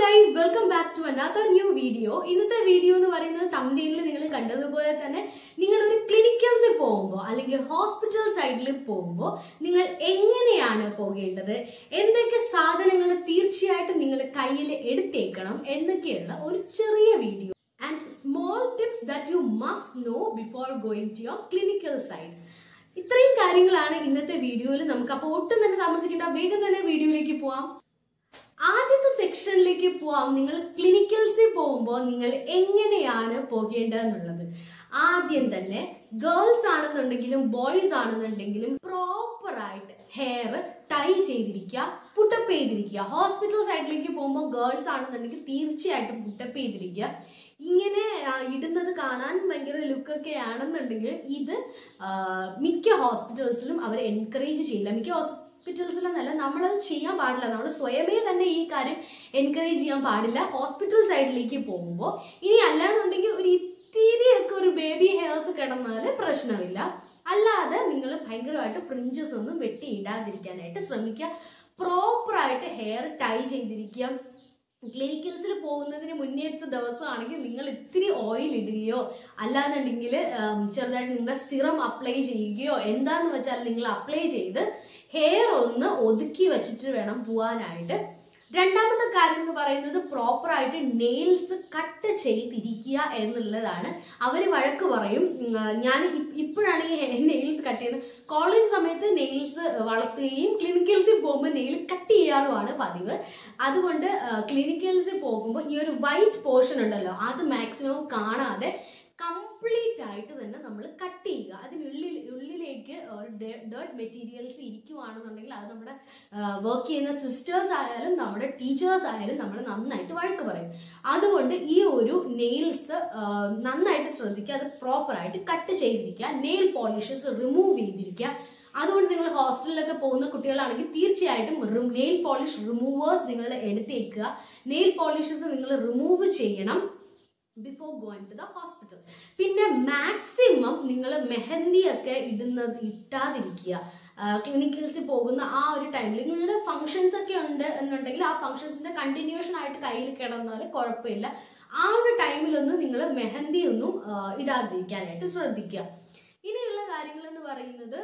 guys welcome back to another new video ഇന്നത്തെ video എന്ന് പറയുന്നത് തമിഴിൽ നിങ്ങൾ കണ്ടതുപോലെ തന്നെ നിങ്ങൾ ഒരു ക്ലിനിക്കൽസിൽ പോകുമ്പോൾ അല്ലെങ്കിൽ ഹോസ്പിറ്റൽ സൈഡിൽ പോകുമ്പോൾ നിങ്ങൾ എങ്ങനെയാണ് പോകേണ്ടത് എന്തൊക്കെ സാധനങ്ങൾ തീർച്ചയായിട്ടും നിങ്ങൾ കയ്യിൽ എടുത്തേക്കണം എന്നൊക്കെയുള്ള ഒരു ചെറിയ video and small tips that you must know before going to your clinical side ഇത്രയും കാര്യങ്ങളാണ് ഇന്നത്തെ വീഡിയോയിൽ നമുക്ക് അപ്പോൾ ഒട്ടും തന്നെ താമസിക്കേണ്ട വേഗം തന്നെ വീഡിയോയിലേക്ക് പോവാം ആദ്യത്തെ സെക്ഷനിലേക്ക് പോവാം നിങ്ങൾ ക്ലിനിക്കൽസിൽ പോകുമ്പോൾ നിങ്ങൾ എങ്ങനെയാണ് പോകേണ്ടതെന്നുള്ളത് ആദ്യം തന്നെ ഗേൾസ് ആണെന്നുണ്ടെങ്കിലും ബോയ്സ് ആണെന്നുണ്ടെങ്കിലും പ്രോപ്പർ ആയിട്ട് ഹെയർ ടൈ ചെയ്തിരിക്കുക പുട്ടപ്പ് ചെയ്തിരിക്കുക ഹോസ്പിറ്റൽ സൈഡിലേക്ക് പോകുമ്പോൾ ഗേൾസ് ആണെന്നുണ്ടെങ്കിൽ തീർച്ചയായിട്ടും പുട്ടപ്പ് ചെയ്തിരിക്കുക ഇങ്ങനെ ആ, ഇടുന്നത് കാണാൻ ഭയങ്കര ലുക്കൊക്കെ ആണെന്നുണ്ടെങ്കിൽ ഇത് ആ, മിക്ക ഹോസ്പിറ്റൽസിലും അവർ എൻകറേജ് ചെയ്യില്ല മിക്ക ഹോസ്പിറ്റൽസിലെന്നല്ല നമ്മളത് ചെയ്യാൻ പാടില്ല നമ്മൾ സ്വയമേ തന്നെ ഈ കാര്യം എൻകറേജ് ചെയ്യാൻ പാടില്ല ഹോസ്പിറ്റൽ സൈഡിലേക്ക് പോകുമ്പോൾ ഇനി അല്ലാന്നുണ്ടെങ്കിൽ ഒരു ഇത്തിരിയൊക്കെ ഒരു ബേബി ഹെയർസ് കിടന്നാൽ പ്രശ്നമില്ല അല്ലാതെ നിങ്ങൾ ഭയങ്കരമായിട്ട് ഫ്രിഞ്ചസ് ഒന്നും വെട്ടി ഇടാതിരിക്കാനായിട്ട് ശ്രമിക്കുക പ്രോപ്പറായിട്ട് ഹെയർ ടൈ ചെയ്തിരിക്കുക ക്ലിനിക്കൽസിൽ പോകുന്നതിന് മുന്നേത്തെ ദിവസമാണെങ്കിൽ നിങ്ങൾ ഇത്തിരി ഓയിൽ ഇടുകയോ അല്ലാന്നുണ്ടെങ്കിൽ ചെറുതായിട്ട് നിങ്ങളുടെ സിറം അപ്ലൈ ചെയ്യുകയോ എന്താന്ന് വെച്ചാൽ നിങ്ങൾ അപ്ലൈ ചെയ്ത് ഹെയർ ഒന്ന് ഒതുക്കി വെച്ചിട്ട് വേണം പോവാനായിട്ട് രണ്ടാമത്തെ കാര്യം എന്ന് പറയുന്നത് പ്രോപ്പറായിട്ട് നെയിൽസ് കട്ട് ചെയ്തിരിക്കുക എന്നുള്ളതാണ് അവർ വഴക്ക് പറയും ഉം, ആ, ഞാൻ ഇപ്- ഇപ്പോഴാണ് ഈ നെയിൽസ് കട്ട് ചെയ്യുന്നത് കോളേജ് സമയത്ത് നെയിൽസ് വളർത്തുകയും ക്ലിനിക്കൽസിൽ പോകുമ്പോൾ നെയിൽ കട്ട് ചെയ്യാറുമാണ് പതിവ് അതുകൊണ്ട് ക്ലിനിക്കൽസിൽ പോകുമ്പോൾ ഈ ഒരു വൈറ്റ് പോർഷൻ ഉണ്ടല്ലോ അത് മാക്സിമം കാണാതെ കംപ്ലീറ്റ് ആയിട്ട് തന്നെ നമ്മൾ കട്ട് ചെയ്യുക അതിനുള്ളിൽ ഉള്ളിലേക്ക് ഒരു ഡേർട്ട് മെറ്റീരിയൽസ് ഇരിക്കുവാണെന്നുണ്ടെങ്കിൽ അത് നമ്മുടെ വർക്ക് ചെയ്യുന്ന സിസ്റ്റേഴ്സ് ആയാലും നമ്മുടെ ടീച്ചേഴ്സ് ആയാലും നമ്മൾ നന്നായിട്ട് വഴക്ക് പറയും അതുകൊണ്ട് ഈ ഒരു നെയിൽസ് നന്നായിട്ട് ശ്രദ്ധിക്കുക അത് പ്രോപ്പറായിട്ട് കട്ട് ചെയ്തിരിക്കുക നെയിൽ പോളിഷസ് റിമൂവ് ചെയ്തിരിക്കുക അതുകൊണ്ട് നിങ്ങൾ ഹോസ്റ്റലിലൊക്കെ പോകുന്ന കുട്ടികളാണെങ്കിൽ തീർച്ചയായിട്ടും നെയിൽ പോളിഷ് റിമൂവേഴ്സ് നിങ്ങൾ എടുത്തേക്കുക നെയിൽ പോളിഷസ് നിങ്ങൾ റിമൂവ് ചെയ്യണം before going to the hospital പിന്നെ മാക്സിമം നിങ്ങൾ മെഹന്തി ഒക്കെ ഇടുന്നത് ഇട്ടാതിരിക്കുക ക്ലിനിക്കൽസിൽ പോകുന്ന ആ ഒരു ടൈമിൽ നിങ്ങളുടെ ഫങ്ഷൻസ് ഒക്കെ ഉണ്ട് എന്നുണ്ടെങ്കിൽ ആ ഫങ്ഷൻസിന്റെ കണ്ടിന്യൂഷൻ ആയിട്ട് കയ്യിൽ കിടന്നാൽ കുഴപ്പമില്ല ആ ഒരു ടൈമിലൊന്നും നിങ്ങൾ മെഹന്തി ഒന്നും ആ, ഇടാതിരിക്കാനായിട്ട് ശ്രദ്ധിക്കുക ഇനിയുള്ള കാര്യങ്ങൾ എന്ന് പറയുന്നത്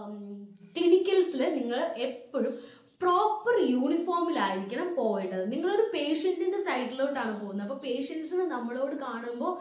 ക്ലിനിക്കൽസിൽ നിങ്ങൾ എപ്പോഴും പ്രോപ്പർ യൂണിഫോമിലായിരിക്കണം പോവേണ്ടത് നിങ്ങളൊരു പേഷ്യൻറ്റിന്റെ സൈഡിലോട്ടാണ് പോകുന്നത് അപ്പോൾ പേഷ്യൻസിന് നമ്മളോട് കാണുമ്പോൾ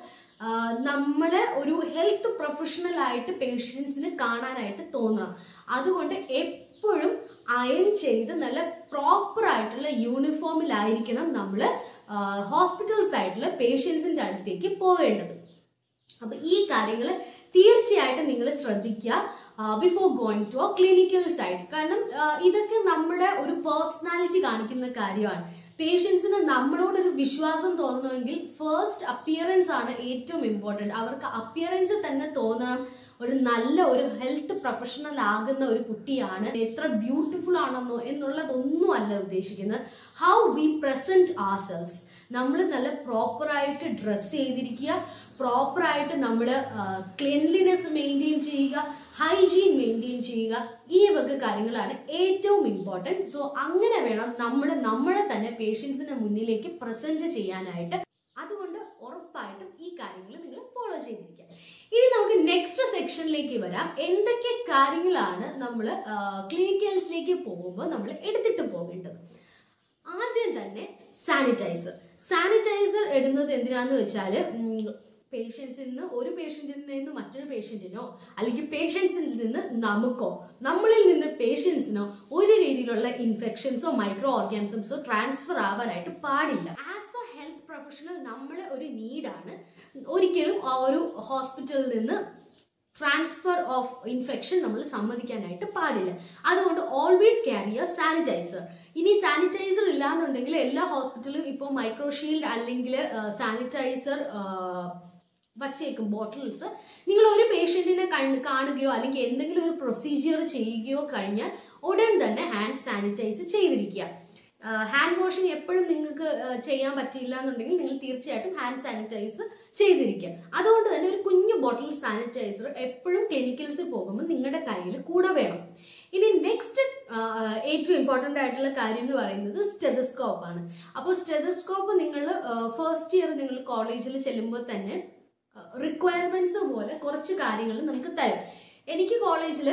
നമ്മളെ ഒരു ഹെൽത്ത് പ്രൊഫഷണൽ ആയിട്ട് പേഷ്യൻസിന് കാണാനായിട്ട് തോന്നണം അതുകൊണ്ട് എപ്പോഴും അയൺ ചെയ്ത് നല്ല പ്രോപ്പർ ആയിട്ടുള്ള യൂണിഫോമിലായിരിക്കണം നമ്മൾ ഹോസ്പിറ്റൽ സൈഡിൽ പേഷ്യൻസിന്റെ അടുത്തേക്ക് പോകേണ്ടത് അപ്പൊ ഈ കാര്യങ്ങൾ തീർച്ചയായിട്ടും നിങ്ങൾ ശ്രദ്ധിക്കുക before going to a clinical side കാരണം ആ, ഇതൊക്കെ നമ്മുടെ ഒരു പേഴ്സണാലിറ്റി കാണിക്കുന്ന കാര്യമാണ് പേഷ്യൻസിന് നമ്മളോടൊരു വിശ്വാസം തോന്നണമെങ്കിൽ ഫസ്റ്റ് അപ്പിയറൻസ് ആണ് ഏറ്റവും ഇമ്പോർട്ടൻറ്റ് അവർക്ക് അപ്പിയറൻസ് തന്നെ തോന്നണം ഒരു നല്ല ഒരു ഹെൽത്ത് പ്രൊഫഷണൽ ആകുന്ന ഒരു കുട്ടിയാണ് എത്ര ബ്യൂട്ടിഫുൾ ആണെന്നോ എന്നുള്ളതൊന്നും അല്ല ഉദ്ദേശിക്കുന്നത് how we present ourselves നമ്മൾ നല്ല പ്രോപ്പറായിട്ട് ഡ്രസ്സ് ചെയ്തിരിക്കുക പ്രോപ്പറായിട്ട് നമ്മൾ ക്ലെൻലിനെസ് മെയിൻറ്റെയിൻ ചെയ്യുക ഹൈജീൻ മെയിൻറ്റെയിൻ ചെയ്യുക ഈ വക കാര്യങ്ങളാണ് ഏറ്റവും ഇമ്പോർട്ടൻറ്റ് സോ അങ്ങനെ വേണം നമ്മൾ നമ്മളെ തന്നെ പേഷ്യൻസിന് മുന്നിലേക്ക് പ്രസന്റ് ചെയ്യാനായിട്ട് അതുകൊണ്ട് ഉറപ്പായിട്ടും ഈ കാര്യങ്ങൾ നിങ്ങൾ ഫോളോ ചെയ്തിരിക്കുക ഇനി നമുക്ക് നെക്സ്റ്റ് സെക്ഷനിലേക്ക് വരാം എന്തൊക്കെ കാര്യങ്ങളാണ് നമ്മൾ ക്ലിനിക്കൽസിലേക്ക് പോകുമ്പോൾ നമ്മൾ എടുത്തിട്ട് പോകേണ്ടത് ആദ്യം തന്നെ സാനിറ്റൈസർ സാനിറ്റൈസർ ഇടുന്നത് എന്തിനാന്ന് വെച്ചാൽ പേഷ്യൻസിൽ നിന്ന് ഒരു പേഷ്യൻറ്റിൽ നിന്ന് മറ്റൊരു പേഷ്യൻറ്റിനോ അല്ലെങ്കിൽ പേഷ്യൻസിൽ നിന്ന് നമുക്കോ നമ്മളിൽ നിന്ന് പേഷ്യൻസിനോ ഒരു രീതിയിലുള്ള ഇൻഫെക്ഷൻസോ മൈക്രോ ഓർഗാനിസംസോ ട്രാൻസ്ഫർ ആവാനായിട്ട് പാടില്ല ആസ് എ ഹെൽത്ത് പ്രൊഫഷണൽ നമ്മളെ ഒരു നീഡാണ് ഒരിക്കലും ആ ഒരു ഹോസ്പിറ്റലിൽ നിന്ന് ട്രാൻസ്ഫർ ഓഫ് ഇൻഫെക്ഷൻ നമ്മൾ സമ്മതിക്കാനായിട്ട് പാടില്ല അതുകൊണ്ട് ഓൾവേസ് ക്യാരി എ സാനിറ്റൈസർ ഇനി സാനിറ്റൈസർ ഇല്ലാന്നുണ്ടെങ്കിൽ എല്ലാ ഹോസ്പിറ്റലും ഇപ്പോൾ മൈക്രോഷീൽഡ് അല്ലെങ്കിൽ സാനിറ്റൈസർ വച്ചേക്കും ബോട്ടിൽസ് നിങ്ങൾ ഒരു പേഷ്യൻറ്റിനെ കാണുകയോ അല്ലെങ്കിൽ എന്തെങ്കിലും ഒരു പ്രൊസീജിയർ ചെയ്യുകയോ കഴിഞ്ഞാൽ ഉടൻ തന്നെ ഹാൻഡ് സാനിറ്റൈസ് ചെയ്തിരിക്കുക ഹാൻഡ് വാഷിങ് എപ്പോഴും നിങ്ങൾക്ക് ആ, ചെയ്യാൻ പറ്റില്ല എന്നുണ്ടെങ്കിൽ നിങ്ങൾ തീർച്ചയായിട്ടും ഹാൻഡ് സാനിറ്റൈസ് ചെയ്തിരിക്കുക അതുകൊണ്ട് തന്നെ ഒരു കുഞ്ഞു ബോട്ടിൽ സാനിറ്റൈസർ എപ്പോഴും ക്ലിനിക്കൽസിൽ പോകുമ്പോൾ നിങ്ങളുടെ കയ്യിൽ കൂടെ വേണം ഇനി നെക്സ്റ്റ് ഏറ്റവും ഇമ്പോർട്ടൻ്റ് ആയിട്ടുള്ള കാര്യം എന്ന് പറയുന്നത് സ്റ്റെതസ്കോപ്പ് ആണ് അപ്പോൾ സ്റ്റെതസ്കോപ്പ് നിങ്ങൾ ഫസ്റ്റ് ഇയർ നിങ്ങൾ കോളേജിൽ ചെല്ലുമ്പോൾ തന്നെ റിക്വയർമെന്റ്സ് പോലെ കുറച്ച് കാര്യങ്ങൾ നമുക്ക് തരും എനിക്ക് കോളേജിൽ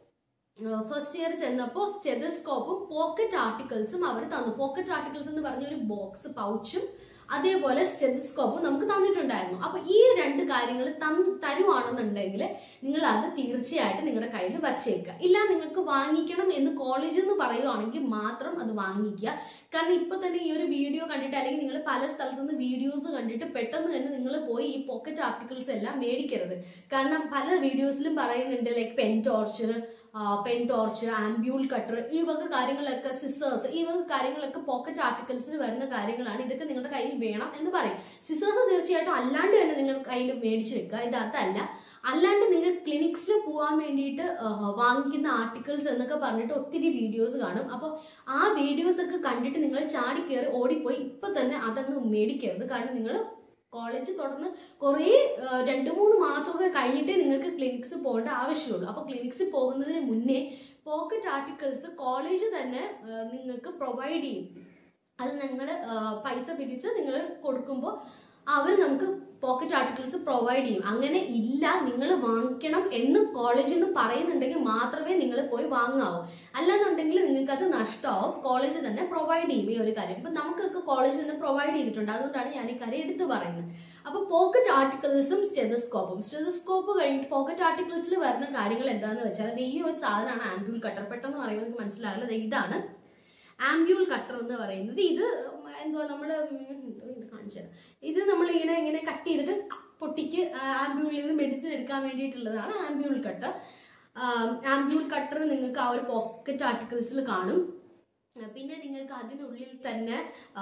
ഫസ്റ്റ് ഇയർ ചെന്നപ്പോൾ സ്റ്റെതസ്കോപ്പും പോക്കറ്റ് ആർട്ടിക്കിൾസും അവർ തന്നു പോക്കറ്റ് ആർട്ടിക്കിൾസ് എന്ന് പറഞ്ഞ ഒരു ബോക്സ് പൗച്ചും അതേപോലെ സ്റ്റെതസ്കോപ്പും നമുക്ക് തന്നിട്ടുണ്ടായിരുന്നു അപ്പൊ ഈ രണ്ട് കാര്യങ്ങൾ തരുവാണെന്നുണ്ടെങ്കിൽ നിങ്ങൾ അത് തീർച്ചയായിട്ടും നിങ്ങളുടെ കയ്യിൽ വച്ചേക്കുക ഇല്ല നിങ്ങൾക്ക് വാങ്ങിക്കണം എന്ന് കോളേജിൽ നിന്ന് പറയുവാണെങ്കിൽ മാത്രം അത് വാങ്ങിക്കുക കാരണം ഇപ്പൊ തന്നെ ഈ ഒരു വീഡിയോ കണ്ടിട്ട് അല്ലെങ്കിൽ നിങ്ങൾ പല സ്ഥലത്തുനിന്ന് വീഡിയോസ് കണ്ടിട്ട് പെട്ടെന്ന് തന്നെ നിങ്ങൾ പോയി ഈ പോക്കറ്റ് ആർട്ടിക്കിൾസ് എല്ലാം മേടിക്കരുത് കാരണം പല വീഡിയോസിലും പറയുന്നുണ്ട് like pen torch pen torch ampoule cutter ഈ വക കാര്യങ്ങളൊക്കെ സിസേഴ്സ് ഈ വക കാര്യങ്ങളൊക്കെ പോക്കറ്റ് ആർട്ടിക്കിൾസിൽ വരുന്ന കാര്യങ്ങളാണ് ഇതൊക്കെ നിങ്ങളുടെ കയ്യിൽ വേണം എന്ന് പറയും സിസേഴ്സ് തീർച്ചയായിട്ടും അല്ലാണ്ട് തന്നെ നിങ്ങൾ കയ്യിൽ മേടിച്ച് വെക്കുക ഇത് അതല്ല അല്ലാണ്ട് നിങ്ങൾ ക്ലിനിക്സിൽ പോകാൻ വേണ്ടിയിട്ട് വാങ്ങിക്കുന്ന ആർട്ടിക്കിൾസ് എന്നൊക്കെ പറഞ്ഞിട്ട് ഒത്തിരി വീഡിയോസ് കാണും അപ്പോൾ ആ വീഡിയോസ് ഒക്കെ കണ്ടിട്ട് നിങ്ങൾ ചാടി കയറി ഓടിപ്പോയി ഇപ്പൊ തന്നെ അതങ്ങ് മേടിക്കരുത് കാരണം നിങ്ങൾ കോളേജ് തുടർന്ന് കുറേ രണ്ട് മൂന്ന് മാസമൊക്കെ കഴിഞ്ഞിട്ടേ നിങ്ങൾക്ക് ക്ലിനിക്സ് പോകേണ്ട ആവശ്യമുള്ളൂ അപ്പോൾ ക്ലിനിക്സിൽ പോകുന്നതിന് മുന്നേ പോക്കറ്റ് ആർട്ടിക്കിൾസ് കോളേജ് തന്നെ നിങ്ങൾക്ക് പ്രൊവൈഡ് ചെയ്യും അത് നിങ്ങൾ പൈസ പിരിച്ച് നിങ്ങൾ കൊടുക്കുമ്പോൾ അവർ നമുക്ക് പോക്കറ്റ് ആർട്ടിക്കിൾസ് പ്രൊവൈഡ് ചെയ്യും അങ്ങനെ ഇല്ല നിങ്ങൾ വാങ്ങിക്കണം എന്ന് കോളേജിൽ നിന്ന് പറയുന്നുണ്ടെങ്കിൽ മാത്രമേ നിങ്ങൾ പോയി വാങ്ങാവൂ അല്ലാന്നുണ്ടെങ്കിൽ നിങ്ങൾക്ക് അത് നഷ്ടമാവും കോളേജ് തന്നെ പ്രൊവൈഡ് ചെയ്യും ഈ ഒരു കാര്യം ഇപ്പം നമുക്കൊക്കെ കോളേജ് തന്നെ പ്രൊവൈഡ് ചെയ്തിട്ടുണ്ട് അതുകൊണ്ടാണ് ഞാൻ ഈ കാര്യം എടുത്തു പറയുന്നത് അപ്പോൾ പോക്കറ്റ് ആർട്ടിക്കിൾസും സ്റ്റെതസ്കോപ്പും സ്റ്റെതസ്കോപ്പ് കഴിഞ്ഞിട്ട് പോക്കറ്റ് ആർട്ടിക്കിൾസിൽ വരുന്ന കാര്യങ്ങൾ എന്താണെന്ന് വെച്ചാൽ അത് ഈ ഒരു സാധനമാണ് ആംബ്യൂൾ കട്ടർ പെട്ടെന്ന് പറയുമ്പോൾ നിങ്ങൾക്ക് മനസ്സിലാകില്ല അത് ഇതാണ് ആംബ്യൂൾ കട്ടർ എന്ന് പറയുന്നത് ഇത് എന്തുവാ നമ്മൾ ഇത് കാണിച്ചത് ഇത് നമ്മൾ ഇങ്ങനെ ഇങ്ങനെ കട്ട് ചെയ്തിട്ട് പൊട്ടിക്ക് ആംബ്യൂളിൽ നിന്ന് മെഡിസിൻ എടുക്കാൻ വേണ്ടിയിട്ടുള്ളതാണ് ആംബ്യൂൾ കട്ടർ ആംബ്യൂൾ കട്ടർ നിങ്ങൾക്ക് ആ ഒരു പോക്കറ്റ് ആർട്ടിക്കിൾസിൽ കാണും പിന്നെ നിങ്ങൾക്ക് അതിനുള്ളിൽ തന്നെ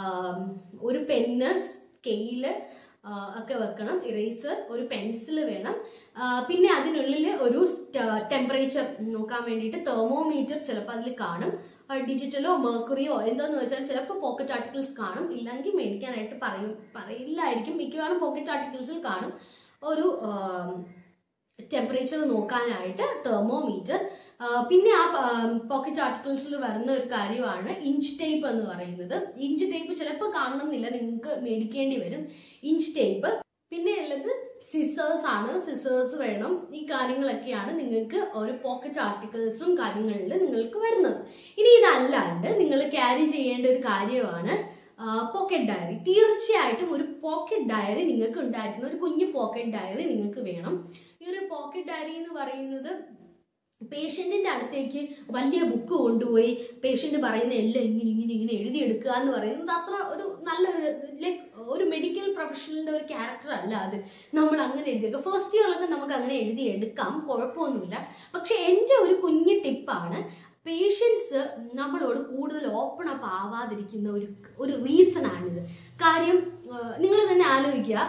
ഒരു പെന്ന് സ്കെയില് ഒക്കെ വെക്കണം ഇറേസർ ഒരു പെൻസിൽ വേണം പിന്നെ അതിനുള്ളിൽ ഒരു ടെമ്പറേച്ചർ നോക്കാൻ വേണ്ടിയിട്ട് തെർമോമീറ്റർ ചിലപ്പോൾ അതിൽ കാണും ഡിജിറ്റലോ മെർക്കുറിയോ എന്താന്ന് വെച്ചാൽ ചിലപ്പോൾ പോക്കറ്റ് ആർട്ടിക്കിൾസ് കാണും ഇല്ലെങ്കിൽ മേടിക്കാനായിട്ട് പറയും പറയില്ലായിരിക്കും മിക്കവാറും പോക്കറ്റ് ആർട്ടിക്കിൾസിൽ കാണും ഒരു ടെമ്പറേച്ചർ നോക്കാനായിട്ട് തെർമോമീറ്റർ പിന്നെ ആ പോക്കറ്റ് ആർട്ടിക്കിൾസിൽ വരുന്ന ഒരു കാര്യമാണ് ഇഞ്ച് ടേപ്പ് എന്ന് പറയുന്നത് ഇഞ്ച് ടേപ്പ് ചിലപ്പോൾ കാണണമെന്നില്ല നിങ്ങൾക്ക് മേടിക്കേണ്ടി വരും ഇഞ്ച് ടേപ്പ് പിന്നെ ഉള്ളത് സിസേഴ്സ് ആണ് സിസേഴ്സ് വേണം ഈ കാര്യങ്ങളൊക്കെയാണ് നിങ്ങൾക്ക് ഒരു പോക്കറ്റ് ആർട്ടിക്കിൾസും കാര്യങ്ങളിൽ നിങ്ങൾക്ക് വരുന്നത് ഇനി ഇതല്ലാണ്ട് നിങ്ങൾ ക്യാരി ചെയ്യേണ്ട ഒരു കാര്യമാണ് പോക്കറ്റ് ഡയറി തീർച്ചയായിട്ടും ഒരു പോക്കറ്റ് ഡയറി നിങ്ങൾക്ക് ഉണ്ടായിരിക്കുന്ന ഒരു കുഞ്ഞു പോക്കറ്റ് ഡയറി നിങ്ങൾക്ക് വേണം ഈ ഒരു പോക്കറ്റ് ഡയറി എന്ന് പറയുന്നത് പേഷ്യൻറ്റിൻ്റെ അടുത്തേക്ക് വലിയ ബുക്ക് കൊണ്ടുപോയി പേഷ്യൻ്റ് പറയുന്ന എല്ലാം ഇങ്ങനെ ഇങ്ങനെ ഇങ്ങനെ എഴുതിയെടുക്കുക എന്ന് പറയുന്നത് അത്ര ഒരു നല്ലൊരു ലൈക്ക് ഒരു മെഡിക്കൽ പ്രൊഫഷണലിൻ്റെ ഒരു ക്യാരക്ടർ അല്ല അത് നമ്മൾ അങ്ങനെ എഴുതിയെടുക്കുക ഫസ്റ്റ് ഇയറിലൊക്കെ നമുക്ക് അങ്ങനെ എഴുതിയെടുക്കാം കുഴപ്പമൊന്നുമില്ല പക്ഷെ എൻ്റെ ഒരു കുഞ്ഞു ടിപ്പാണ് പേഷ്യൻസ് നമ്മളോട് കൂടുതൽ ഓപ്പൺ അപ്പ് ആവാതിരിക്കുന്ന ഒരു ഒരു റീസൺ ആണിത് കാര്യം നിങ്ങൾ തന്നെ ആലോചിക്കുക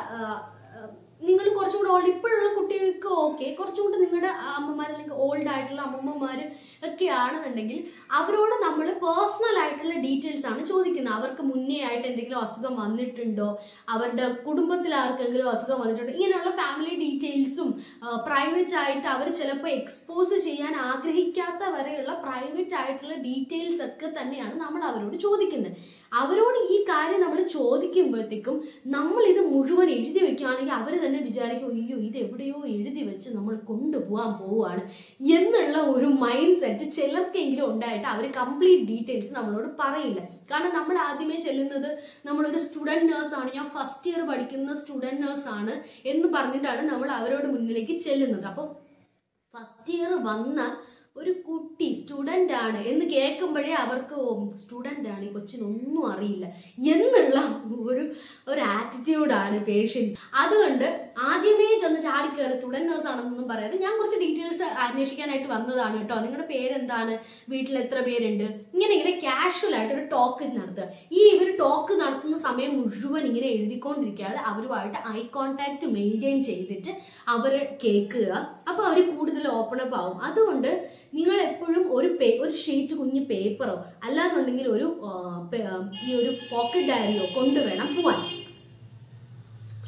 നിങ്ങൾ കുറച്ചും കൂടെ ഓൾഡ് ഇപ്പോഴുള്ള കുട്ടികൾക്ക് ഓക്കെ കുറച്ചും കൂടെ നിങ്ങളുടെ അമ്മമാർ അല്ലെങ്കിൽ ഓൾഡ് ആയിട്ടുള്ള അമ്മമ്മമാർ ഒക്കെ ആണെന്നുണ്ടെങ്കിൽ അവരോട് നമ്മൾ പേഴ്സണൽ ആയിട്ടുള്ള ഡീറ്റെയിൽസ് ആണ് ചോദിക്കുന്നത് അവർക്ക് മുന്നേ ആയിട്ട് എന്തെങ്കിലും അസുഖം വന്നിട്ടുണ്ടോ അവരുടെ കുടുംബത്തിൽ ആർക്കെങ്കിലും അസുഖം വന്നിട്ടുണ്ടോ ഇങ്ങനെയുള്ള ഫാമിലി ഡീറ്റെയിൽസും പ്രൈവറ്റ് ആയിട്ട് അവർ ചിലപ്പോൾ എക്സ്പോസ് ചെയ്യാൻ ആഗ്രഹിക്കാത്ത വരെയുള്ള പ്രൈവറ്റ് ആയിട്ടുള്ള ഡീറ്റെയിൽസ് ഒക്കെ തന്നെയാണ് നമ്മൾ അവരോട് ചോദിക്കുന്നത് അവരോട് ഈ കാര്യം നമ്മൾ ചോദിക്കുമ്പോഴത്തേക്കും നമ്മൾ ഇത് മുഴുവൻ എഴുതി വെക്കുകയാണെങ്കിൽ അവർ തന്നെ വിചാരിക്കും അയ്യോ ഇത് എവിടെയോ എഴുതി വെച്ച് നമ്മൾ കൊണ്ടുപോകാൻ പോവുകയാണ് എന്നുള്ള ഒരു മൈൻഡ് സെറ്റ് ചിലർക്കെങ്കിലും ഉണ്ടായിട്ട് അവർ കംപ്ലീറ്റ് ഡീറ്റെയിൽസ് നമ്മളോട് പറയില്ല കാരണം നമ്മൾ ആദ്യമേ ചെല്ലുന്നത് നമ്മളൊരു സ്റ്റുഡൻറ് നേഴ്സ് ആണ് ഞാൻ ഫസ്റ്റ് ഇയർ പഠിക്കുന്ന സ്റ്റുഡൻറ് നേഴ്സ് ആണ് എന്ന് പറഞ്ഞിട്ടാണ് നമ്മൾ അവരോട് മുന്നിലേക്ക് ചെല്ലുന്നത് അപ്പോൾ ഫസ്റ്റ് ഇയർ വന്ന ഒരു കുട്ടി സ്റ്റുഡൻ്റ് ആണ് എന്ന് കേൾക്കുമ്പോഴേ അവർക്ക് സ്റ്റുഡൻ്റ് ആണ് ഈ കൊച്ചിനൊന്നും അറിയില്ല എന്നുള്ള ഒരു ഒരു ആറ്റിറ്റ്യൂഡാണ് പേഷ്യൻസ് അതുകൊണ്ട് ആദ്യമേ ചെന്ന് ചാടിക്കയറി സ്റ്റുഡൻറ് നേഴ്സ് ആണെന്നൊന്നും പറയാതെ ഞാൻ കുറച്ച് ഡീറ്റെയിൽസ് അന്വേഷിക്കാനായിട്ട് വന്നതാണ് കേട്ടോ നിങ്ങളുടെ പേരെന്താണ് വീട്ടിൽ എത്ര പേരുണ്ട് ഇങ്ങനെ ഇങ്ങനെ കാഷ്വൽ ആയിട്ട് ഒരു ടോക്ക് നടത്തുക ഈ ഇവർ ടോക്ക് നടത്തുന്ന സമയം മുഴുവൻ ഇങ്ങനെ എഴുതിക്കൊണ്ടിരിക്കാതെ അവരുമായിട്ട് ഐ കോണ്ടാക്ട് മെയിൻറ്റെയിൻ ചെയ്തിട്ട് അവർ കേൾക്കുക അപ്പോൾ അവർ കൂടുതൽ ഓപ്പൺ അപ്പ് ആവും അതുകൊണ്ട് നിങ്ങൾ എപ്പോഴും ഒരു പേ ഒരു ഷീറ്റ് കുഞ്ഞ് പേപ്പറോ അല്ലാന്നുണ്ടെങ്കിൽ ഒരു ഈ ഒരു പോക്കറ്റ് ഡയറിയോ കൊണ്ടുവേണം പോവാൻ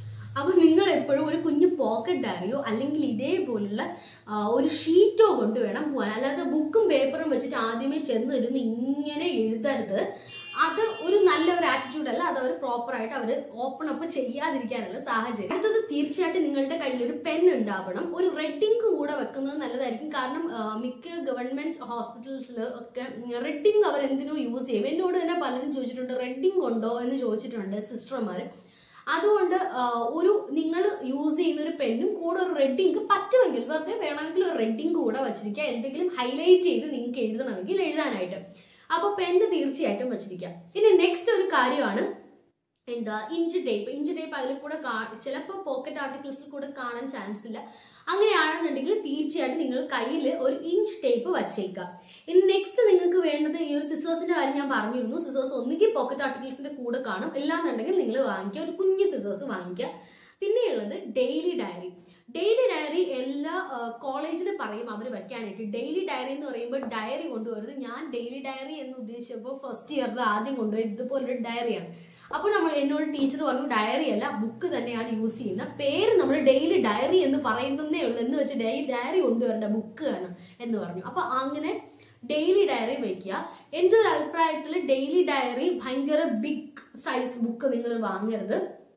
അപ്പൊ നിങ്ങൾ എപ്പോഴും ഒരു കുഞ്ഞു പോക്കറ്റ് ഡയറിയോ അല്ലെങ്കിൽ ഇതേപോലുള്ള ആ, ഒരു ഷീറ്റോ കൊണ്ട് വേണം പോകാൻ അല്ലാതെ ബുക്കും പേപ്പറും വെച്ചിട്ട് ആദ്യമേ ചെന്ന് ഇരുന്ന് ഇങ്ങനെ എഴുതരുത് അത് ഒരു നല്ല ഒരു ആറ്റിറ്റ്യൂഡ് അല്ല അത് അവർ പ്രോപ്പർ ആയിട്ട് അവർ ഓപ്പൺ അപ്പ് ചെയ്യാതിരിക്കാനുള്ള സാഹചര്യം അടുത്തത് തീർച്ചയായിട്ടും നിങ്ങളുടെ കയ്യിൽ ഒരു പെൻ ഉണ്ടാവണം ഒരു റെഡിങ് കൂടെ വെക്കുന്നത് നല്ലതായിരിക്കും കാരണം ആ, മിക്ക ഗവൺമെന്റ് ഹോസ്പിറ്റൽസിൽ ഒക്കെ റെഡിങ് അവർ എന്തിനോ യൂസ് ചെയ്യും എന്നോട് തന്നെ പലരും ചോദിച്ചിട്ടുണ്ട് റെഡിങ് ഉണ്ടോ എന്ന് ചോദിച്ചിട്ടുണ്ട് സിസ്റ്റർമാർ അതുകൊണ്ട് ആ, ഒരു നിങ്ങൾ യൂസ് ചെയ്യുന്ന ഒരു പെന്നും കൂടെ ഒരു റെഡിങ് പറ്റുമെങ്കിൽ വെറുതെ വേണമെങ്കിൽ ഒരു റെഡിങ് കൂടെ വെച്ചിരിക്കുക എന്തെങ്കിലും ഹൈലൈറ്റ് ചെയ്ത് നിങ്ങൾക്ക് എഴുതണമെങ്കിൽ എഴുതാനായിട്ട് അപ്പൊ പെന്ന് തീർച്ചയായിട്ടും വെച്ചിരിക്കുക ഇനി നെക്സ്റ്റ് ഒരു കാര്യമാണ് എന്താ ഇഞ്ച് ടേപ്പ് ഇഞ്ച് ടേപ്പ് അതിൽ കൂടെ ചിലപ്പോൾ പോക്കറ്റ് ആർട്ടിക്കിൾസിൽ കൂടെ കാണാൻ ചാൻസ് ഇല്ല അങ്ങനെയാണെന്നുണ്ടെങ്കിൽ തീർച്ചയായിട്ടും നിങ്ങൾ കയ്യിൽ ഒരു ഇഞ്ച് ടേപ്പ് വച്ചേക്കുക ഇനി നെക്സ്റ്റ് നിങ്ങൾക്ക് വേണ്ടത് ഈ ഒരു സിസേഴ്സിന്റെ കാര്യം ഞാൻ പറഞ്ഞിരുന്നു സിസേഴ്സ് ഒന്നുകിൽ പോക്കറ്റ് ആർട്ടിക്കിൾസിന്റെ കൂടെ കാണും ഇല്ലാന്നുണ്ടെങ്കിൽ നിങ്ങൾ വാങ്ങിക്കുക ഒരു കുഞ്ഞ് സിസേഴ്സ് വാങ്ങിക്കുക പിന്നെയുള്ളത് ഡെയിലി ഡയറി ഡെയിലി ഡയറി എല്ലാ കോളേജിൽ പറയും അവർ വെക്കാനായിട്ട് ഡെയിലി ഡയറി എന്ന് പറയുമ്പോൾ ഡയറി കൊണ്ടുവരുന്നത് ഞാൻ ഡെയിലി ഡയറി എന്ന് ഉദ്ദേശിച്ചപ്പോൾ ഫസ്റ്റ് ഇയറിൽ ആദ്യം കൊണ്ടുപോയി ഇതുപോലൊരു ഡയറിയാണ് അപ്പോൾ നമ്മൾ എന്നോട് ടീച്ചർ പറഞ്ഞു ഡയറി അല്ല ബുക്ക് തന്നെയാണ് യൂസ് ചെയ്യുന്നത് പേര് നമ്മൾ ഡെയിലി ഡയറി എന്ന് പറയുന്നതേ ഉള്ളൂ എന്ന് വെച്ച് ഡെയിലി ഡയറി കൊണ്ടുവരേണ്ട ബുക്ക് ആണ് എന്ന് പറഞ്ഞു അപ്പോൾ അങ്ങനെ ഡെയിലി ഡയറി വെക്കുക എൻ്റെ ഒരു അഭിപ്രായത്തിൽ ഡെയിലി ഡയറി ഭയങ്കര ബിഗ് സൈസ് ബുക്ക് നിങ്ങൾ വാങ്ങരുത്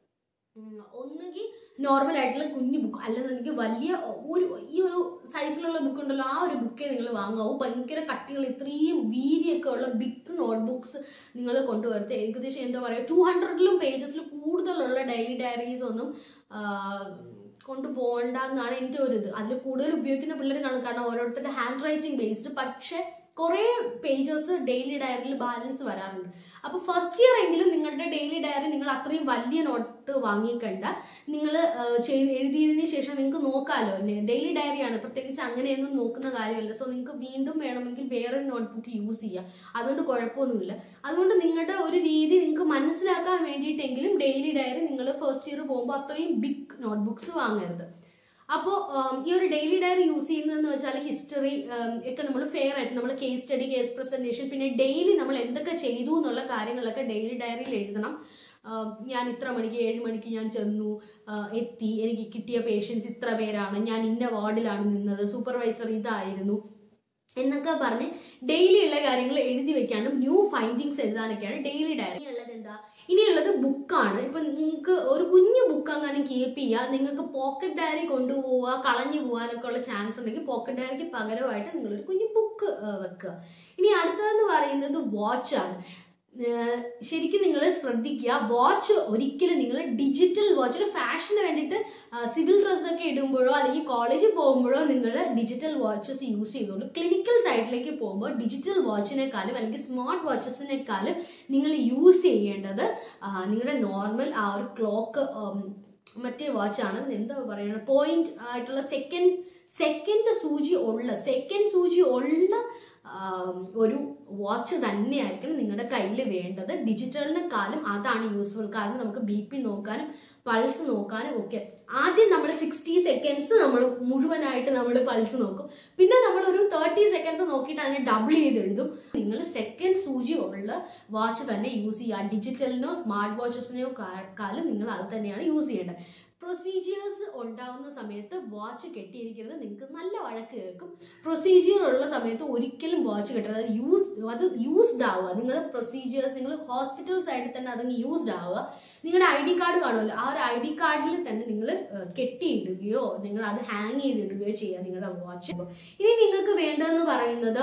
ഉം, ഒന്നുകിൽ നോർമൽ ആയിട്ടുള്ള കുഞ്ഞു ബുക്ക് അല്ലെന്നുണ്ടെങ്കിൽ വലിയ ഒരു ഈ ഒരു സൈസിലുള്ള ബുക്ക് ഉണ്ടല്ലോ ആ ഒരു ബുക്കേ നിങ്ങൾ വാങ്ങാവൂ ഭയങ്കര കട്ടികൾ ഇത്രയും വീതിയൊക്കെ ഉള്ള ബിഗ് നോട്ട്ബുക്സ് നിങ്ങൾ കൊണ്ടുവരുത് ഏകദേശം എന്താ പറയുക ടു ഹൺഡ്രഡിലും പേജസിൽ കൂടുതലുള്ള ഡെയിലി ഡയറീസ് ഒന്നും ആ, കൊണ്ടുപോകണ്ട എന്നാണ് എൻ്റെ ഒരു ഇത് അതിൽ കൂടുതൽ ഉപയോഗിക്കുന്ന പിള്ളേർ കാണും കാരണം ഓരോരുത്തരുടെ ഹാൻഡ് റൈറ്റിംഗ് ബേസ്ഡ് പക്ഷേ കുറേ പേജസ് ഡെയിലി ഡയറിയിൽ ബാലൻസ് വരാറുണ്ട് അപ്പോൾ ഫസ്റ്റ് ഇയർ എങ്കിലും നിങ്ങളുടെ ഡെയിലി ഡയറി നിങ്ങൾ അത്രയും വലിയ നോട്ട് വാങ്ങിക്കണ്ട നിങ്ങൾ ചെയ്ത് എഴുതിയതിന് ശേഷം നിങ്ങൾക്ക് നോക്കാമല്ലോ ഡെയിലി ഡയറിയാണ് പ്രത്യേകിച്ച് അങ്ങനെയൊന്നും നോക്കുന്ന കാര്യമല്ല സോ നിങ്ങൾക്ക് വീണ്ടും വേണമെങ്കിൽ വേറൊരു നോട്ട്ബുക്ക് യൂസ് ചെയ്യാം അതുകൊണ്ട് കുഴപ്പമൊന്നുമില്ല അതുകൊണ്ട് നിങ്ങളുടെ ഒരു രീതി നിങ്ങൾക്ക് മനസ്സിലാക്കാൻ വേണ്ടിയിട്ടെങ്കിലും ഡെയിലി ഡയറി നിങ്ങൾ ഫസ്റ്റ് ഇയർ പോകുമ്പോൾ അത്രയും ബിഗ് നോട്ട്ബുക്സ് വാങ്ങരുത് അപ്പോൾ ഈ ഒരു ഡെയിലി ഡയറി യൂസ് ചെയ്യുന്നതെന്ന് വെച്ചാൽ ഹിസ്റ്ററി ഒക്കെ നമ്മൾ ഫെയർ ആയിട്ട് നമ്മൾ കേസ് സ്റ്റഡി കേസ് പ്രസന്റേഷൻ പിന്നെ ഡെയിലി നമ്മൾ എന്തൊക്കെ ചെയ്തു എന്നുള്ള കാര്യങ്ങളൊക്കെ ഡെയിലി ഡയറിയിൽ എഴുതണം ആം, ഞാൻ ഇത്ര മണിക്ക് ഏഴ് മണിക്ക് ഞാൻ ചെന്നു ആ, എത്തി എനിക്ക് കിട്ടിയ പേഷ്യൻസ് ഇത്ര പേരാണ് ഞാൻ ഇന്ന വാർഡിലാണ് നിന്നത് സൂപ്പർവൈസർ ഇതായിരുന്നു എന്നൊക്കെ പറഞ്ഞ് ഡെയിലി ഉള്ള കാര്യങ്ങൾ എഴുതി വെക്കാനും ന്യൂ ഫൈൻഡിങ്സ് എഴുതാനൊക്കെയാണ് ഡെയിലി ഡയറി ഉള്ളത് എന്താ ഇനിയുള്ളത് ബുക്കാണ് ഇപ്പൊ നിങ്ങൾക്ക് ഒരു കുഞ്ഞു ബുക്ക് അങ്ങനെ കീപ്പ് ചെയ്യുക നിങ്ങൾക്ക് പോക്കറ്റ് ഡയറി കൊണ്ടുപോവുക കളഞ്ഞു പോകാനൊക്കെ ഉള്ള ചാൻസ് ഉണ്ടെങ്കിൽ പോക്കറ്റ് ഡയറിക്ക് പകരമായിട്ട് നിങ്ങളൊരു കുഞ്ഞു ബുക്ക് വെക്കുക ഇനി അടുത്തതെന്ന് പറയുന്നത് വാച്ചാണ് ശരിക്കും നിങ്ങൾ ശ്രദ്ധിക്കുക വാച്ച് ഒരിക്കലും നിങ്ങൾ ഡിജിറ്റൽ വാച്ച് ഒരു ഫാഷന് വേണ്ടിയിട്ട് സിവിൽ ഡ്രസ്സൊക്കെ ഇടുമ്പോഴോ അല്ലെങ്കിൽ കോളേജിൽ പോകുമ്പോഴോ നിങ്ങൾ ഡിജിറ്റൽ വാച്ചസ് യൂസ് ചെയ്തോളൂ ക്ലിനിക്കൽ സൈഡിലേക്ക് പോകുമ്പോൾ ഡിജിറ്റൽ വാച്ചിനേക്കാളും അല്ലെങ്കിൽ സ്മാർട്ട് വാച്ചസിനേക്കാളും നിങ്ങൾ യൂസ് ചെയ്യേണ്ടത് ആ, നിങ്ങളുടെ നോർമൽ ആ ഒരു ക്ലോക്ക് മറ്റേ വാച്ചാണ് എന്താ പറയുക പോയിന്റ് ആയിട്ടുള്ള സെക്കൻഡ് സെക്കൻഡ് സൂചി ഉള്ള സെക്കൻഡ് സൂചി ഉള്ള ആം, ഒരു വാച്ച് തന്നെയായിരിക്കണം നിങ്ങളുടെ കയ്യിൽ വേണ്ടത് ഡിജിറ്റലിനെക്കാളും അതാണ് യൂസ്ഫുൾ കാരണം നമുക്ക് ബി പി നോക്കാനും പൾസ് നോക്കാനും ഒക്കെ ആദ്യം നമ്മൾ സിക്സ്റ്റി സെക്കൻഡ്സ് നമ്മൾ മുഴുവനായിട്ട് നമ്മൾ പൾസ് നോക്കും പിന്നെ നമ്മൾ ഒരു തേർട്ടി സെക്കൻഡ്സ് നോക്കിയിട്ട് അതിനെ ഡബിൾ ചെയ്ത് എഴുതും നിങ്ങൾ സെക്കൻഡ് സൂചി ഉള്ള വാച്ച് തന്നെ യൂസ് ചെയ്യുക ഡിജിറ്റലിനോ സ്മാർട്ട് വാച്ചസിനെയോ കാലം നിങ്ങൾ അത് തന്നെയാണ് യൂസ് ചെയ്യേണ്ടത് പ്രൊസീജിയേഴ്സ് ഉണ്ടാവുന്ന സമയത്ത് വാച്ച് കെട്ടിയിരിക്കുന്നത് നിങ്ങൾക്ക് നല്ല വഴക്ക് കേൾക്കും പ്രൊസീജിയർ ഉള്ള സമയത്ത് ഒരിക്കലും വാച്ച് കെട്ടരുത് അത് യൂസ് അത് യൂസ്ഡ് ആവുക നിങ്ങൾ പ്രൊസീജിയേഴ്സ് നിങ്ങൾ ഹോസ്പിറ്റൽ സൈഡിൽ തന്നെ അതങ്ങ് യൂസ്ഡ് ആവുക നിങ്ങളുടെ ഐ ഡി കാർഡ് കാണുമല്ലോ ആ ഒരു ഐ ഡി കാർഡിൽ തന്നെ നിങ്ങൾ കെട്ടിയിടുകയോ നിങ്ങൾ അത് ഹാങ് ചെയ്തിടുകയോ ചെയ്യുക നിങ്ങളുടെ വാച്ച് ഇനി നിങ്ങൾക്ക് വേണ്ടതെന്ന് പറയുന്നത്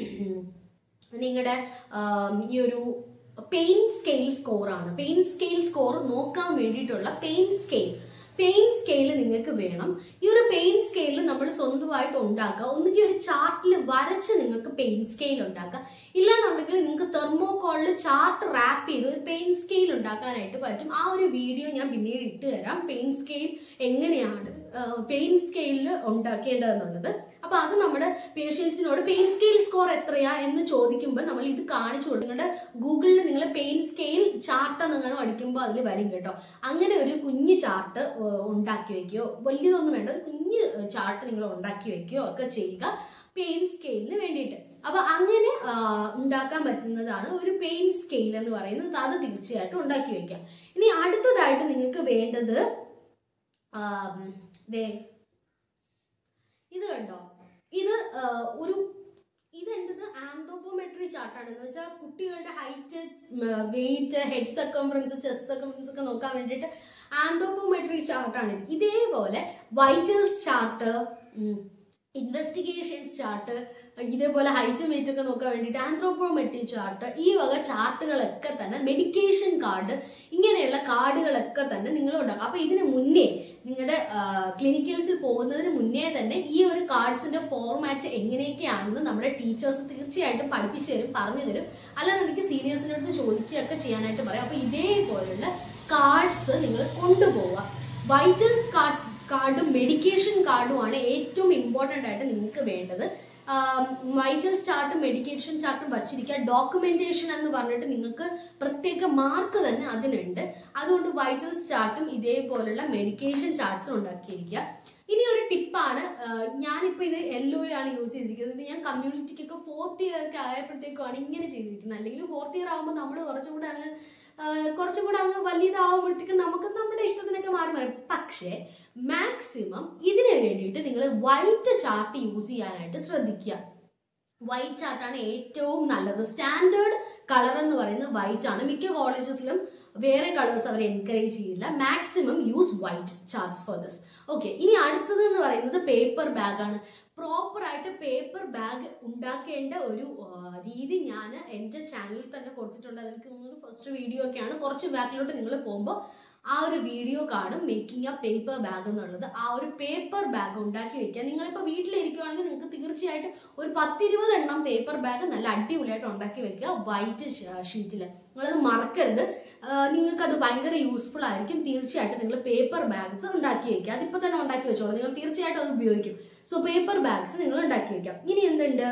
നിങ്ങളുടെ ഈ ഒരു പെയിൻ സ്കെയിൽ സ്കോറാണ് പെയിൻ സ്കെയിൽ സ്കോർ നോക്കാൻ വേണ്ടിയിട്ടുള്ള പെയിൻ സ്കെയിൽ പെയിൻ സ്കെയിൽ നിങ്ങൾക്ക് വേണം ഈ ഒരു പെയിൻ സ്കെയിൽ നമ്മൾ സ്വന്തമായിട്ട് ഉണ്ടാക്കുക ഒന്നുകിൽ ഒരു ചാർട്ടിൽ വരച്ച് നിങ്ങൾക്ക് പെയിൻ സ്കെയിൽ ഉണ്ടാക്കുക ഇല്ലാന്നുണ്ടെങ്കിൽ നിങ്ങൾക്ക് തെർമോകോളിൽ ചാർട്ട് റാപ്പ് ചെയ്ത് ഒരു പെയിൻ സ്കെയിൽ ഉണ്ടാക്കാനായിട്ട് പറ്റും ആ ഒരു വീഡിയോ ഞാൻ പിന്നീട് ഇട്ട് തരാം പെയിൻ സ്കെയിൽ എങ്ങനെയാണ് പെയിൻ സ്കെയിലിൽ ഉണ്ടാക്കേണ്ടതെന്നുള്ളത് അപ്പൊ അത് നമ്മുടെ പേഷ്യൻസിനോട് പെയിൻ സ്കെയിൽ സ്കോർ എത്രയാ എന്ന് ചോദിക്കുമ്പോൾ നമ്മൾ ഇത് കാണിച്ചു കൊടുക്കും നിങ്ങളുടെ ഗൂഗിളിൽ നിങ്ങൾ പെയിൻ സ്കെയിൽ ചാർട്ട് എന്നങ്ങനെ അടിക്കുമ്പോൾ അതിൽ വരും കേട്ടോ അങ്ങനെ ഒരു കുഞ്ഞ് ചാർട്ട് ഉണ്ടാക്കി വെക്കുകയോ വലിയതൊന്നും വേണ്ട ഒരു കുഞ്ഞ് ചാർട്ട് നിങ്ങൾ ഉണ്ടാക്കി വെക്കുകയോ ഒക്കെ ചെയ്യുക പെയിൻ സ്കെയിലിന് വേണ്ടിയിട്ട് അപ്പൊ അങ്ങനെ ആ, ഉണ്ടാക്കാൻ പറ്റുന്നതാണ് ഒരു പെയിൻ സ്കെയിൽ എന്ന് പറയുന്നത് അത് തീർച്ചയായിട്ടും ഉണ്ടാക്കി വെക്കാം ഇനി അടുത്തതായിട്ട് നിങ്ങൾക്ക് വേണ്ടത് ആം, ദേ ഇത് കണ്ടോ ഇത് ആ, ഒരു ഇത് എന്റത് ആന്തോപ്പോമെട്രി ചാർട്ടാണ് എന്ന് വെച്ചാൽ കുട്ടികളുടെ height weight head circumference chest circumference ഒക്കെ നോക്കാൻ വേണ്ടിയിട്ട് ആന്തോപ്പോമെട്രി ചാർട്ടാണ് ഇതേപോലെ വൈറ്റൽസ് ചാർട്ട് ഇൻവെസ്റ്റിഗേഷൻസ് ചാർട്ട് ഇതേപോലെ ഹൈറ്റും വെയിറ്റ് ഒക്കെ നോക്കാൻ വേണ്ടിയിട്ട് ആന്ത്രോപ്പോമെട്രി ചാർട്ട് ഈ വക ചാർട്ടുകളൊക്കെ തന്നെ മെഡിക്കേഷൻ കാർഡ് ഇങ്ങനെയുള്ള കാർഡുകളൊക്കെ തന്നെ നിങ്ങൾ ഉണ്ടാക്കും അപ്പൊ ഇതിന് മുന്നേ നിങ്ങളുടെ ക്ലിനിക്കൽസിൽ പോകുന്നതിന് മുന്നേ തന്നെ ഈ ഒരു കാർഡ്സിന്റെ ഫോർമാറ്റ് എങ്ങനെയൊക്കെയാണെന്ന് നമ്മുടെ ടീച്ചേഴ്സ് തീർച്ചയായിട്ടും പഠിപ്പിച്ചു തരും പറഞ്ഞു തരും അല്ലാന്നുണ്ടെങ്കിൽ സീനിയേഴ്സിനോട് ചോദിക്കുകയൊക്കെ ചെയ്യാനായിട്ട് പറയാം അപ്പൊ ഇതേപോലുള്ള കാർഡ്സ് നിങ്ങൾ കൊണ്ടുപോവുക വൈറ്റൽസ് കാർഡ് കാർഡും മെഡിക്കേഷൻ കാർഡുമാണ് ഏറ്റവും ഇമ്പോർട്ടൻ്റ് ആയിട്ട് നിങ്ങൾക്ക് വേണ്ടത് വൈറ്റൽസ് ചാർട്ടും മെഡിക്കേഷൻ ചാർട്ടും വച്ചിരിക്കുക ഡോക്യുമെന്റേഷൻ എന്ന് പറഞ്ഞിട്ട് നിങ്ങൾക്ക് പ്രത്യേക മാർക്ക് തന്നെ അതിനുണ്ട് അതുകൊണ്ട് വൈറ്റൽസ് ചാർട്ടും ഇതേപോലുള്ള മെഡിക്കേഷൻ ചാർട്ട്സും ഉണ്ടാക്കിയിരിക്കുക ഇനി ഒരു ടിപ്പാണ് ഞാനിപ്പോൾ ഇത് യെല്ലോയിലാണ് യൂസ് ചെയ്തിരിക്കുന്നത് ഇത് ഞാൻ കമ്മ്യൂണിറ്റിക്കൊക്കെ ഫോർത്ത് ഇയർ ഒക്കെ ആയപ്പോഴത്തേക്കുമാണ് ഇങ്ങനെ ചെയ്തിരിക്കുന്നത് അല്ലെങ്കിൽ ഫോർത്ത് ഇയർ ആകുമ്പോൾ നമ്മൾ കുറച്ചും കൂടെ അങ്ങ് ആ, കുറച്ചും കൂടെ അങ്ങ് വലിയതാവുമ്പോഴത്തേക്കും നമുക്ക് നമ്മുടെ ഇഷ്ടത്തിനൊക്കെ മാറി മാറും പക്ഷേ മാക്സിമം ഇതിന് വേണ്ടിയിട്ട് നിങ്ങൾ വൈറ്റ് ചാർട്ട് യൂസ് ചെയ്യാനായിട്ട് ശ്രദ്ധിക്കുക വൈറ്റ് ചാർട്ടാണ് ഏറ്റവും നല്ലത് സ്റ്റാൻഡേർഡ് കളർ എന്ന് പറയുന്നത് വൈറ്റ് ആണ് മിക്ക കോളേജസിലും വേറെ കളേഴ്സ് അവർ എൻകറേജ് ചെയ്യില്ല maximum use white charts for this okay ഇനി അടുത്തത് എന്ന് പറയുന്നത് പേപ്പർ ബാഗ് ആണ് പ്രോപ്പർ ആയിട്ട് പേപ്പർ ബാഗ് ഉണ്ടാക്കേണ്ട ഒരു ആ, രീതി ഞാൻ എൻ്റെ ചാനലിൽ തന്നെ കൊടുത്തിട്ടുണ്ട് അതെനിക്ക് തോന്നുന്നു ഫസ്റ്റ് വീഡിയോ ഒക്കെയാണ് കുറച്ച് ബാക്കിലോട്ട് നിങ്ങൾ പോകുമ്പോൾ ആ ഒരു വീഡിയോ കാണും മേക്കിംഗ് എ പേപ്പർ ബാഗ് എന്നുള്ളത് ആ ഒരു പേപ്പർ ബാഗ് ഉണ്ടാക്കി വെക്കുക നിങ്ങളിപ്പോൾ വീട്ടിലിരിക്കുവാണെങ്കിൽ നിങ്ങൾക്ക് തീർച്ചയായിട്ടും ഒരു പത്തിരുപത് എണ്ണം പേപ്പർ ബാഗ് നല്ല അടിപൊളിയായിട്ട് ഉണ്ടാക്കി വെക്കുക വൈറ്റ് ഷീറ്റിൽ നിങ്ങളത് മറക്കരുത് നിങ്ങൾക്ക് അത് ഭയങ്കര യൂസ്ഫുൾ ആയിരിക്കും തീർച്ചയായിട്ടും നിങ്ങൾ പേപ്പർ ബാഗ്സ് ഉണ്ടാക്കി വെക്കുക അതിപ്പോൾ തന്നെ ഉണ്ടാക്കി വെച്ചോളൂ നിങ്ങൾ തീർച്ചയായിട്ടും അത് ഉപയോഗിക്കും സോ പേപ്പർ ബാഗ്സ് നിങ്ങൾ ഉണ്ടാക്കി വെക്കാം ഇനി എന്തുണ്ട്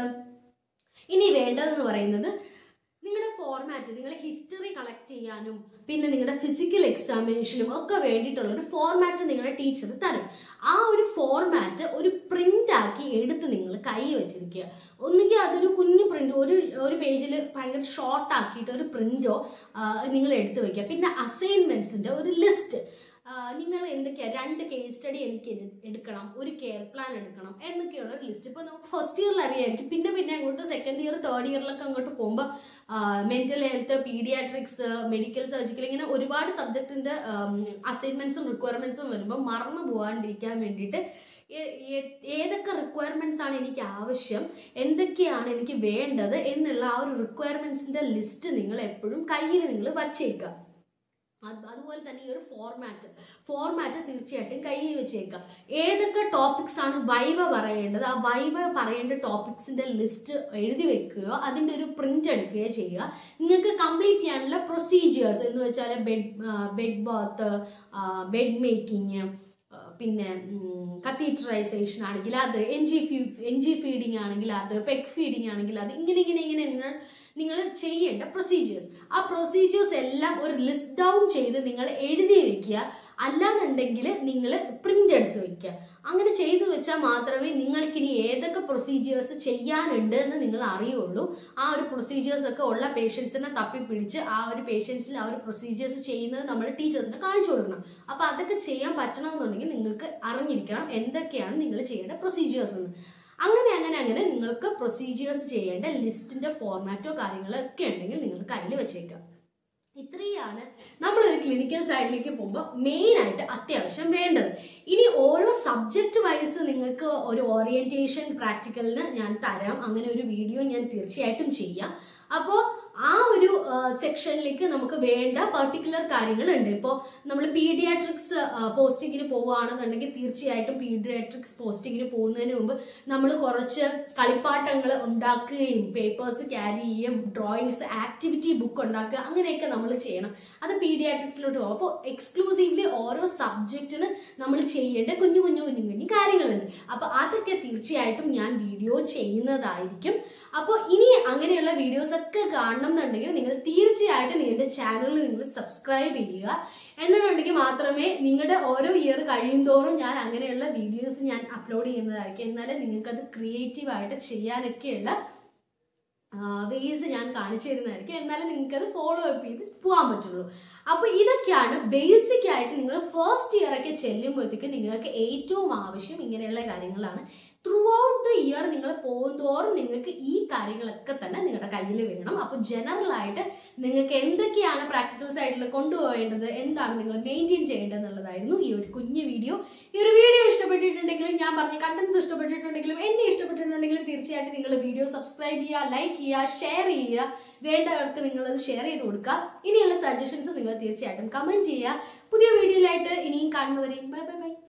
ഇനി വേണ്ടതെന്ന് പറയുന്നത് നിങ്ങളുടെ ഫോർമാറ്റ് നിങ്ങൾ ഹിസ്റ്ററി കളക്ട് ചെയ്യാനും പിന്നെ നിങ്ങളുടെ ഫിസിക്കൽ എക്സാമിനേഷനും ഒക്കെ വേണ്ടിയിട്ടുള്ള ഒരു ഫോർമാറ്റ് നിങ്ങളുടെ ടീച്ചർ തരും ആ ഒരു ഫോർമാറ്റ് ഒരു പ്രിന്റ് ആക്കി എടുത്ത് നിങ്ങൾ കൈ വെച്ചിരിക്കുക ഒന്നുകിൽ അതൊരു കുഞ്ഞു പ്രിന്റ് ഒരു ഒരു പേജിൽ ഭയങ്കര ഷോർട്ട് ആക്കിയിട്ട് ഒരു പ്രിന്റോ നിങ്ങൾ എടുത്ത് വെക്കുക പിന്നെ അസൈൻമെന്റ്സിന്റെ ഒരു ലിസ്റ്റ് നിങ്ങൾ എന്തൊക്കെയാ രണ്ട് കേസ് സ്റ്റഡി എനിക്ക് എട്- എടുക്കണം ഒരു കെയർ പ്ലാൻ എടുക്കണം എന്നൊക്കെയുള്ള ഒരു ലിസ്റ്റ് ഇപ്പൊ നമുക്ക് ഫസ്റ്റ് ഇയറിൽ അറിയായിരിക്കും പിന്നെ പിന്നെ അങ്ങോട്ട് സെക്കൻഡ് ഇയർ തേർഡ് ഇയറിലൊക്കെ അങ്ങോട്ട് പോകുമ്പോൾ mental health paediatrics medical surgical ഇങ്ങനെ ഒരുപാട് സബ്ജക്റ്റിന്റെ അസൈൻമെന്റ്സും റിക്വയർമെന്റ്സും വരുമ്പോൾ മറന്നു പോകാണ്ടിരിക്കാൻ വേണ്ടിയിട്ട് ഏ- ഏ- ഏതൊക്കെ റിക്വയർമെന്റ്സ് ആണ് എനിക്ക് ആവശ്യം എന്തൊക്കെയാണ് എനിക്ക് വേണ്ടത് എന്നുള്ള ആ ഒരു റിക്വയർമെന്റ്സിന്റെ ലിസ്റ്റ് നിങ്ങൾ എപ്പോഴും കയ്യിൽ നിങ്ങൾ വച്ചേക്കുക അത് അതുപോലെ തന്നെ ഈ ഒരു ഫോർമാറ്റ് ഫോർമാറ്റ് തീർച്ചയായിട്ടും കയ്യിൽ വെച്ചേക്കുക ഏതൊക്കെ ടോപ്പിക്സ് ആണ് വൈവ പറയേണ്ടത് ആ വൈവ പറയേണ്ട ടോപ്പിക്സിന്റെ ലിസ്റ്റ് എഴുതി വെക്കുകയോ അതിന്റെ ഒരു പ്രിന്റ് എടുക്കുകയോ ചെയ്യുക നിങ്ങൾക്ക് കംപ്ലീറ്റ് ചെയ്യാനുള്ള പ്രൊസീജിയേഴ്സ് എന്ന് വെച്ചാൽ bed bed bath bed making പിന്നെ കത്തീറ്ററൈസേഷൻ ആണെങ്കിൽ അത് എൻ ജി ഫീ എൻ ജി ഫീഡിങ് ആണെങ്കിൽ അത് പെഗ് ഫീഡിങ് ആണെങ്കിൽ അത് ഇങ്ങനെ ഇങ്ങനെ ഇങ്ങനെ നിങ്ങൾ നിങ്ങൾ ചെയ്യേണ്ട പ്രൊസീജിയേഴ്സ് ആ പ്രൊസീജിയേഴ്സ് എല്ലാം ഒരു ലിസ്റ്റ് ഡൗൺ ചെയ്ത് നിങ്ങൾ എഴുതി വെക്കുക അല്ലാന്നുണ്ടെങ്കിൽ നിങ്ങൾ പ്രിന്റ് എടുത്ത് വെക്കുക അങ്ങനെ ചെയ്തു വെച്ചാൽ മാത്രമേ നിങ്ങൾക്കിനി ഏതൊക്കെ പ്രൊസീജിയേഴ്സ് ചെയ്യാനുണ്ട് എന്ന് നിങ്ങൾ അറിയുള്ളൂ ആ ഒരു പ്രൊസീജിയേഴ്സ് ഒക്കെ ഉള്ള പേഷ്യൻസിനെ തപ്പിപ്പിടിച്ച് ആ ഒരു പേഷ്യൻസിൽ ആ ഒരു പ്രൊസീജിയേഴ്സ് ചെയ്യുന്നത് നമ്മൾ ടീച്ചേഴ്സിന് കാണിച്ചു കൊടുക്കണം അപ്പോൾ അതൊക്കെ ചെയ്യാൻ പറ്റണമെന്നുണ്ടെങ്കിൽ നിങ്ങൾക്ക് അറിഞ്ഞിരിക്കണം എന്തൊക്കെയാണ് നിങ്ങൾ ചെയ്യേണ്ട പ്രൊസീജിയേഴ്സ് എന്ന് അങ്ങനെ അങ്ങനെ അങ്ങനെ നിങ്ങൾക്ക് പ്രൊസീജിയേഴ്സ് ചെയ്യേണ്ട ലിസ്റ്റിന്റെ ഫോർമാറ്റോ കാര്യങ്ങളോ ഒക്കെ ഉണ്ടെങ്കിൽ നിങ്ങൾ കയ്യിൽ വെച്ചേക്കാം ഇത്രയാണ് നമ്മളൊരു ക്ലിനിക്കൽ സൈഡിലേക്ക് പോകുമ്പോൾ മെയിൻ ആയിട്ട് അത്യാവശ്യം വേണ്ടത് ഇനി ഓരോ സബ്ജക്റ്റ് വൈസ് നിങ്ങൾക്ക് ഒരു ഓറിയന്റേഷൻ പ്രാക്ടിക്കലിന് ഞാൻ തരാം അങ്ങനെ ഒരു വീഡിയോ ഞാൻ തീർച്ചയായിട്ടും ചെയ്യാം അപ്പോൾ ആ ഒരു സെക്ഷനിലേക്ക് നമുക്ക് വേണ്ട പർട്ടിക്കുലർ കാര്യങ്ങളുണ്ട് ഇപ്പോൾ നമ്മൾ പീഡിയാട്രിക്സ് പോസ്റ്റിങ്ങിന് പോവുകയാണെന്നുണ്ടെങ്കിൽ തീർച്ചയായിട്ടും പീഡിയാട്രിക്സ് പോസ്റ്റിങ്ങിന് പോകുന്നതിന് മുമ്പ് നമ്മൾ കുറച്ച് കളിപ്പാട്ടങ്ങൾ ഉണ്ടാക്കുകയും പേപ്പേഴ്സ് ക്യാരി ചെയ്യുകയും ഡ്രോയിങ്സ് ആക്ടിവിറ്റി ബുക്ക് ഉണ്ടാക്കുക അങ്ങനെയൊക്കെ നമ്മൾ ചെയ്യണം അത് പീഡിയാട്രിക്സിലോട്ട് പോകും അപ്പോൾ എക്സ്ക്ലൂസീവ്ലി ഓരോ സബ്ജക്റ്റിന് നമ്മൾ ചെയ്യേണ്ട കുഞ്ഞു കുഞ്ഞു കുഞ്ഞു കുഞ്ഞു കാര്യങ്ങളുണ്ട് അപ്പോൾ അതൊക്കെ തീർച്ചയായിട്ടും ഞാൻ വീഡിയോ ചെയ്യുന്നതായിരിക്കും അപ്പോൾ ഇനി അങ്ങനെയുള്ള വീഡിയോസ് ഒക്കെ കാണണം എന്നുണ്ടെങ്കിൽ നിങ്ങൾ തീർച്ചയായിട്ടും നിങ്ങളുടെ ചാനൽ നിങ്ങൾ സബ്സ്ക്രൈബ് ചെയ്യുക എന്നുണ്ടെങ്കിൽ മാത്രമേ നിങ്ങളുടെ ഓരോ ഇയർ കഴിയുന്തോറും ഞാൻ അങ്ങനെയുള്ള വീഡിയോസ് ഞാൻ അപ്ലോഡ് ചെയ്യുന്നതായിരിക്കും എന്നാലേ നിങ്ങൾക്കത് ക്രിയേറ്റീവായിട്ട് ചെയ്യാനൊക്കെയുള്ള വേസ് ഞാൻ കാണിച്ചു തരുന്നതായിരിക്കും എന്നാലും നിങ്ങൾക്ക് അത് ഫോളോ അപ്പ് ചെയ്ത് പോകാൻ പറ്റുള്ളൂ അപ്പൊ ഇതൊക്കെയാണ് ബേസിക് ആയിട്ട് നിങ്ങൾ ഫസ്റ്റ് ഇയർ ഒക്കെ ചെല്ലുമ്പോഴത്തേക്ക് നിങ്ങൾക്ക് ഏറ്റവും ആവശ്യം ഇങ്ങനെയുള്ള കാര്യങ്ങളാണ് ത്രൂ ഔട്ട് ദ ഇയർ നിങ്ങൾ പോകുന്തോറും നിങ്ങൾക്ക് ഈ കാര്യങ്ങളൊക്കെ തന്നെ നിങ്ങളുടെ കയ്യിൽ വേണം അപ്പോൾ ജനറൽ ആയിട്ട് നിങ്ങൾക്ക് എന്തൊക്കെയാണ് പ്രാക്ടിക്കൽ സൈഡിൽ കൊണ്ടുപോകേണ്ടത് എന്താണ് നിങ്ങൾ മെയിൻറ്റെയിൻ ചെയ്യേണ്ടത് എന്നുള്ളതായിരുന്നു ഈ ഒരു കുഞ്ഞു വീഡിയോ ഈ ഒരു വീഡിയോ ഇഷ്ടപ്പെട്ടിട്ടുണ്ടെങ്കിലും ഞാൻ പറഞ്ഞ കണ്ടന്റ്സ് ഇഷ്ടപ്പെട്ടിട്ടുണ്ടെങ്കിലും എന്നെ ഇഷ്ടപ്പെട്ടിട്ടുണ്ടെങ്കിലും തീർച്ചയായിട്ടും നിങ്ങൾ വീഡിയോ സബ്സ്ക്രൈബ് ചെയ്യുക ലൈക്ക് ചെയ്യുക ഷെയർ ചെയ്യുക വേണ്ടവർക്ക് നിങ്ങൾ അത് ഷെയർ ചെയ്ത് കൊടുക്കുക ഇനിയുള്ള സജഷൻസ് നിങ്ങൾ തീർച്ചയായിട്ടും കമന്റ് ചെയ്യുക പുതിയ വീഡിയോയിലായിട്ട് ഇനിയും കാണുന്നവരെയും ബൈ ബൈ ബൈ